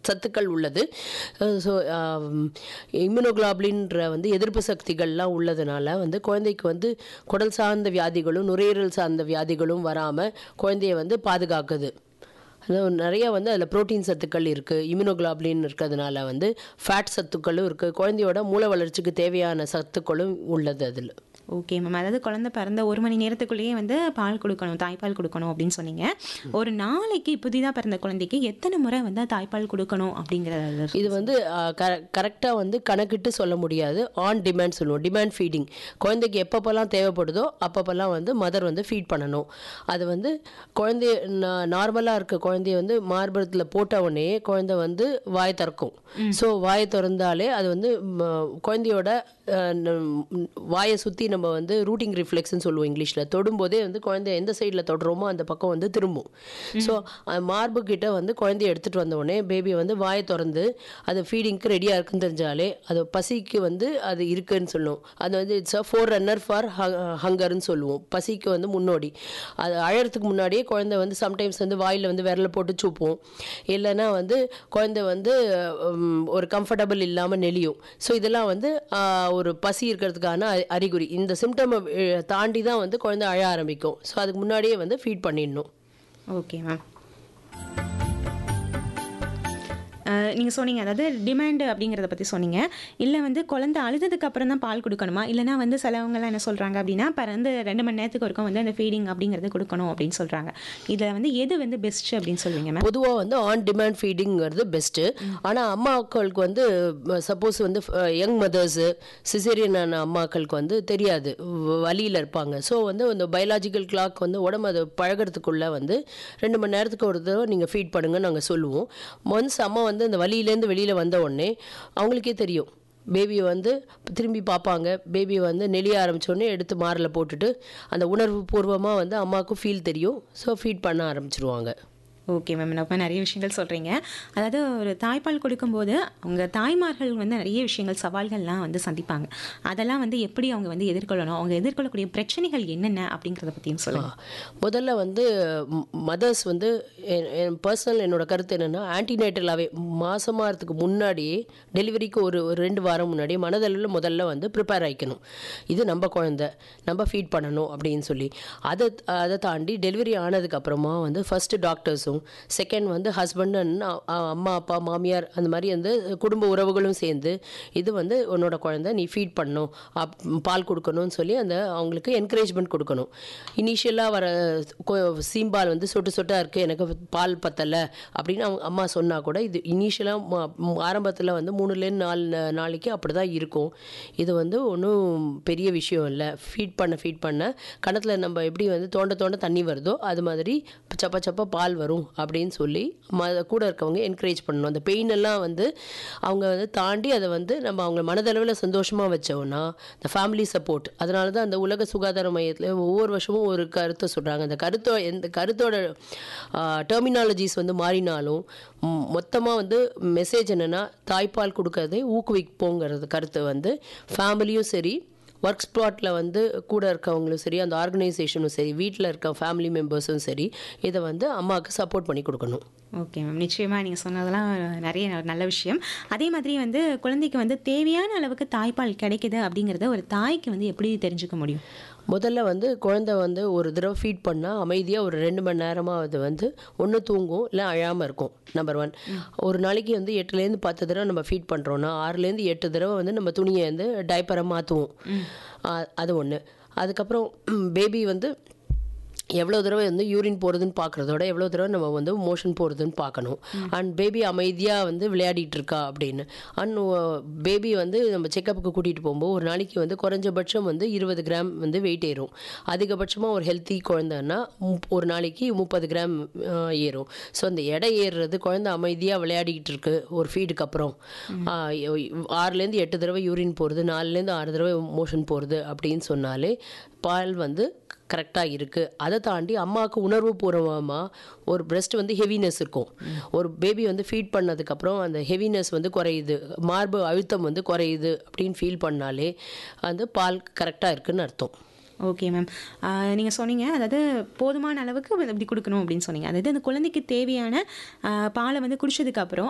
சத்துக்கள் உள்ளது ஸோ இம்யூனோகுளாபுலின்ற வந்து எதிர்ப்பு சக்திகள்லாம் உள்ளதுனால வந்து குழந்தைக்கு வந்து குடல் சார்ந்த வியாதிகளும் நுரையீரல் சார்ந்த வியாதிகளும் வராமல் குழந்தைய வந்து பாதுகாக்குது அது நிறைய வந்து அதில் புரோட்டீன் சத்துக்கள் இருக்குது இம்யூனோகுளாபுலின் இருக்கிறதுனால வந்து ஃபேட் சத்துக்களும் இருக்குது குழந்தையோட மூளை வளர்ச்சிக்கு தேவையான சத்துக்களும் உள்ளது அதில் ஓகே மேம் அதாவது குழந்தை பிறந்த ஒரு மணி நேரத்துக்குள்ளேயே வந்து பால் கொடுக்கணும் தாய்ப்பால் கொடுக்கணும் அப்படின்னு சொன்னீங்க ஒரு நாளைக்கு புதிதாக பிறந்த குழந்தைக்கு எத்தனை முறை வந்து தாய்ப்பால் கொடுக்கணும் அப்படிங்கிறத இது வந்து கரெக்டாக வந்து கணக்கிட்டு சொல்ல முடியாது ஆன் டிமாண்ட் சொல்லுவோம் டிமாண்ட் ஃபீடிங் குழந்தைக்கு எப்பப்போல்லாம் தேவைப்படுதோ அப்பப்போல்லாம் வந்து மதர் வந்து ஃபீட் பண்ணணும் அது வந்து குழந்தைய நார்மலாக இருக்க குழந்தைய வந்து மார்பகத்தில் போட்ட உடனே குழந்தை வந்து வாய் திறக்கும் ஸோ வாயை திறந்தாலே அது வந்து ம, குழந்தையோட அஹ், நம்- வாயை சுற்றி நம்ம வந்து ரூட்டிங் ரிஃப்ளெக்ஸ்னு சொல்லுவோம் இங்கிலீஷில் தொடும்போதே வந்து குழந்தை எந்த சைடில் தொடுறோமோ அந்த பக்கம் வந்து திரும்பும் ஸோ மார்பு கிட்ட வந்து குழந்தைய எடுத்துகிட்டு வந்த உடனே பேபி வந்து வாயை திறந்து அது ஃபீடிங்க்கு ரெடியாக இருக்குன்னு தெரிஞ்சாலே அது பசிக்கு வந்து அது இருக்குன்னு சொல்லுவோம் அது வந்து it's a forerunner for ஹங்கர்னு சொல்லுவோம் பசிக்கு வந்து முன்னோடி அது அழறதுக்கு முன்னாடியே குழந்தை வந்து சம்டைம்ஸ் வந்து வாயில் வந்து விரல போட்டு சூப்போம் இல்லைன்னா வந்து குழந்தை வந்து உம், ஒரு கம்ஃபர்டபுள் இல்லாமல் நெளியும் ஸோ இதெல்லாம் வந்து ஆஹ், ஒரு பசி இருக்கிறதுக்கான அறி- அறிகுறி இந்த சிம்டம் தாண்டி தான் வந்து குழந்தை அழ ஆரம்பிக்கும் ஸோ அதுக்கு முன்னாடியே வந்து ஃபீட் பண்ணிடணும் ஓகே மேம் நீங்கள் சொன்னீங்க அதாவது டிமாண்டு அப்படிங்கிறத பற்றி சொன்னீங்க இல்லை வந்து குழந்தை அழுததுக்கு அப்புறம் தான் பால் கொடுக்கணுமா இல்லைனா வந்து சிலவங்கலாம் என்ன சொல்கிறாங்க அப்படின்னா பிறந்து ரெண்டு மணி நேரத்துக்கு ஒருக்கும் வந்து அந்த ஃபீடிங் அப்படிங்கிறது கொடுக்கணும் அப்படின்னு சொல்கிறாங்க இதில் வந்து எது வந்து பெஸ்ட் அப்படின்னு சொல்லுவீங்க மேம் பொதுவாக வந்து ஆன் டிமாண்ட் ஃபீடிங்கிறது பெஸ்ட்டு ஆனால் அம்மாக்களுக்கு வந்து சப்போஸ் வந்து யங் மதர்ஸு சிசேரியனான அம்மாக்களுக்கு வந்து தெரியாது வழியில் இருப்பாங்க ஸோ வந்து இந்த பயாலாஜிக்கல் கிளாக் வந்து உடம்பு அதை பழகிறதுக்குள்ளே வந்து ரெண்டு மணி நேரத்துக்கு ஒரு தடவை நீங்கள் ஃபீட் பண்ணுங்கன்னு நாங்கள் சொல்லுவோம் ஒன்ஸ் அம்மா வந்து அந்த வழியிலேருந்து வெளியில் வந்த உடனே அவங்களுக்கே தெரியும் பேபி வந்து திரும்பி பார்ப்பாங்க பேபி வந்து நெளிய ஆரம்பிச்ச உடனே எடுத்து மாரில் போட்டுட்டு அந்த உணர்வு பூர்வமாக வந்து அம்மாவுக்கும் ஃபீல் தெரியும் ஸோ ஃபீட் பண்ண ஆரம்பிச்சிருவாங்க ஓகே மேம் ரொம்ப நிறைய விஷயங்கள் சொல்கிறீங்க அதாவது ஒரு தாய்ப்பால் கொடுக்கும்போது அவங்க தாய்மார்கள் வந்து நிறைய விஷயங்கள் சவால்கள்லாம் வந்து சந்திப்பாங்க அதெல்லாம் வந்து எப்படி அவங்க வந்து எதிர்கொள்ளணும் அவங்க எதிர்கொள்ளக்கூடிய பிரச்சனைகள் என்னென்ன அப்படிங்கிறத பற்றியும் சொல்லுங்கள் முதல்ல வந்து மதர்ஸ் வந்து என் என் பர்சனல் என்னோட கருத்து என்னென்னா ஆன்டிநேட்டலாகவே மாசமாகிறதுக்கு முன்னாடியே டெலிவரிக்கு ஒரு ஒரு ரெண்டு வாரம் முன்னாடியே மனதளவில் முதல்ல வந்து ப்ரிப்பேர் ஆகிக்கணும் இது நம்ம குழந்தை நம்ம ஃபீட் பண்ணணும் அப்படின்னு சொல்லி அதை அதை தாண்டி டெலிவரி ஆனதுக்கப்புறமா வந்து ஃபஸ்ட்டு டாக்டர்ஸும் செகண்ட் வந்து ஹஸ்பண்ட் அண்ட் அம்மா அப்பா மாமியார் அந்த மாதிரி வந்து குடும்ப உறவுகளும் சேர்ந்து இது வந்து உன்னோட குழந்தை நீ ஃபீட் பண்ணணும் அப் பால் கொடுக்கணும்னு சொல்லி அந்த அவங்களுக்கு என்கரேஜ்மெண்ட் கொடுக்கணும் இனிஷியலாக வர கொ- சீம்பால் வந்து சொட்டு சொட்டாக இருக்குது எனக்கு பால் பத்தலை அப்படின்னு அவங்க அம்மா சொன்னால் கூட இது இனிஷியலாக ஆரம்பத்தில் வந்து மூணுலேருந்து நாலு நா- நாளைக்கு அப்படி தான் இருக்கும் இது வந்து ஒன்றும் பெரிய விஷயம் இல்லை ஃபீட் பண்ண ஃபீட் பண்ண கணத்தில் நம்ம எப்படி வந்து தோண்ட தோண்ட தண்ணி வருதோ அது மாதிரி சப்ப சப்ப பால் வரும் அப்படின்னு சொல்லி ம கூட இருக்கவங்க என்கரேஜ் பண்ணணும் அந்த பெயின் எல்லாம் வந்து அவங்க வந்து தாண்டி அதை வந்து நம்ம அவங்க மனதளவில் சந்தோஷமாக வச்சோம்னா இந்த ஃபேமிலி சப்போர்ட் அதனால தான் அந்த உலக சுகாதார மையத்தில் ஒவ்வொரு வருஷமும் ஒரு கருத்தை சொல்கிறாங்க அந்த கருத்தோ எந்த கருத்தோட டெர்மினாலஜிஸ் வந்து மாறினாலும் மொத்தமாக வந்து மெசேஜ் என்னென்னா தாய்ப்பால் கொடுக்கறதை ஊக்குவிப்போங்கிறது கருத்து வந்து ஃபேமிலியும் சரி ஒர்க் ஸ்பாட்டில் வந்து கூட இருக்கவங்களும் சரி அந்த ஆர்கனைசேஷனும் சரி வீட்டில் இருக்க ஃபேமிலி மெம்பர்ஸும் சரி இதை வந்து அம்மாவுக்கு சப்போர்ட் பண்ணி கொடுக்கணும் ஓகே மேம் நிச்சயமாக நீங்கள் சொன்னதெல்லாம் நிறைய ந- நல்ல விஷயம் அதே மாதிரி வந்து குழந்தைக்கு வந்து தேவையான அளவுக்கு தாய்ப்பால் கிடைக்குது அப்படிங்கிறத ஒரு தாய்க்கு வந்து எப்படி தெரிஞ்சுக்க முடியும் முதல்ல வந்து குழந்தை வந்து ஒரு தடவை ஃபீட் பண்ணால் அமைதியாக ஒரு ரெண்டு மணி நேரமாக அது வந்து ஒன்று தூங்கும் இல்லை அழாமல் இருக்கும் நம்பர் ஒன் ஒரு நாளைக்கு வந்து எட்டுலேருந்து பத்து தடவை நம்ம ஃபீட் பண்ணுறோன்னா ஆறுலேருந்து எட்டு தடவை வந்து நம்ம துணியை வந்து டைப்பரை மாற்றுவோம் அது ஒன்று அதுக்கப்புறம் பேபி வந்து எவ்வளோ தடவை வந்து யூரின் போகிறதுன்னு பார்க்குறதோட எவ்வளோ தடவை நம்ம வந்து மோஷன் போகிறதுன்னு பார்க்கணும் அண்ட் பேபி அமைதியாக வந்து விளையாடிட்டு இருக்கா அப்படின்னு அண்ட் பேபி வந்து நம்ம செக்கப்புக்கு கூட்டிகிட்டு போகும்போது ஒரு நாளைக்கு வந்து குறைஞ்சபட்சம் வந்து இருபது கிராம் வந்து வெயிட் ஏறும் அதிகபட்சமாக ஒரு ஹெல்த்தி குழந்தைன்னா முப்- ஒரு நாளைக்கு முப்பது கிராம் அஹ், ஏறும் ஸோ அந்த எடை ஏறுறது குழந்தை அமைதியாக விளையாடிக்கிட்டு இருக்கு ஒரு ஃபீடுக்கு அப்புறம் ஆஹ், ஆறுலேருந்து எட்டு தடவை யூரின் போகிறது நாலுலேருந்து ஆறு தடவை மோஷன் போகிறது அப்படின்னு சொன்னாலே பால் வந்து கரெக்டாக இருக்குது அதை தாண்டி அம்மாவுக்கு உணர்வு பூர்வமாக ஒரு பிரஸ்ட் வந்து ஹெவினஸ் இருக்கும் ஒரு பேபி வந்து ஃபீட் பண்ணதுக்கப்புறம் அந்த ஹெவினஸ் வந்து குறையுது மார்பு அழுத்தம் வந்து குறையுது அப்படின்னு ஃபீல் பண்ணாலே அந்த பால் கரெக்டாக இருக்குன்னு அர்த்தம் ஓகே மேம் நீங்கள் சொன்னீங்க அதாவது போதுமான அளவுக்கு வந்து இப்படி கொடுக்கணும் அப்படின்னு சொன்னீங்க அதாவது அந்த குழந்தைக்கு தேவையான ஆஹ், பாலை வந்து குடிச்சதுக்கு அப்புறம்